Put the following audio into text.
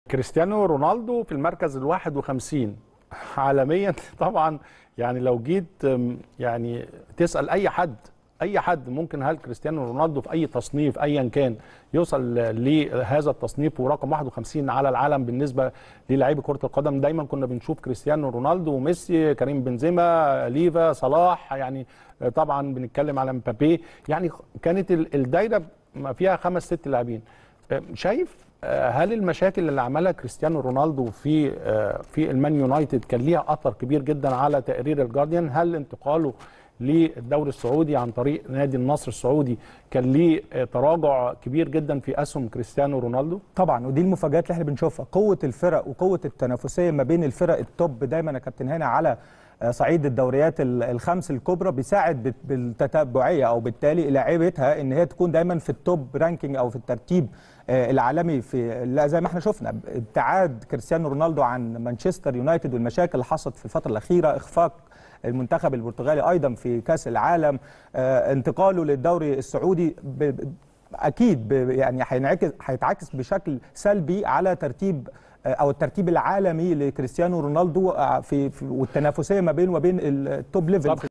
كريستيانو رونالدو في المركز ال 51 عالميا طبعا يعني لو جيت أم، يعني تسال اي حد اي حد ممكن هل كريستيانو رونالدو في اي تصنيف ايا كان يوصل لهذا التصنيف ورقم 51 على العالم بالنسبه للاعيبه كره القدم دايما كنا بنشوف كريستيانو رونالدو وميسي كريم بنزيما ليفا صلاح يعني طبعا بنتكلم على مبابي يعني كانت ال- الدايره فيها خمس ست لاعبين شايف آه، هل المشاكل اللي عملها كريستيانو رونالدو في آه، في المان يونايتد كان ليها اثر كبير جدا على تقرير الجارديان هل انتقاله للدوري السعودي عن طريق نادي النصر السعودي كان ليه آه، تراجع كبير جدا في اسهم كريستيانو رونالدو طبعا ودي المفاجات اللي احنا بنشوفها قوه الفرق وقوه التنافسيه ما بين الفرق التوب دايما يا كابتن هاني على آه، صعيد الدوريات ال- الخمس الكبرى بيساعد بت- بالتتبعيه او بالتالي لاعيبتها ان هي تكون دايما في التوب رانكينج او في الترتيب آه، العالمي في لا زي ما احنا شفنا ابتعاد كريستيانو رونالدو عن مانشستر يونايتد والمشاكل اللي حصلت في الفتره الاخيره اخفاق المنتخب البرتغالي ايضا في كاس العالم آه، انتقاله للدوري السعودي ب- ب- اكيد ب- يعني هينعكس هيتعكس بشكل سلبي على ترتيب او الترتيب العالمي لكريستيانو رونالدو آه، في في- والتنافسيه ما بينه وبين التوب ليفل طب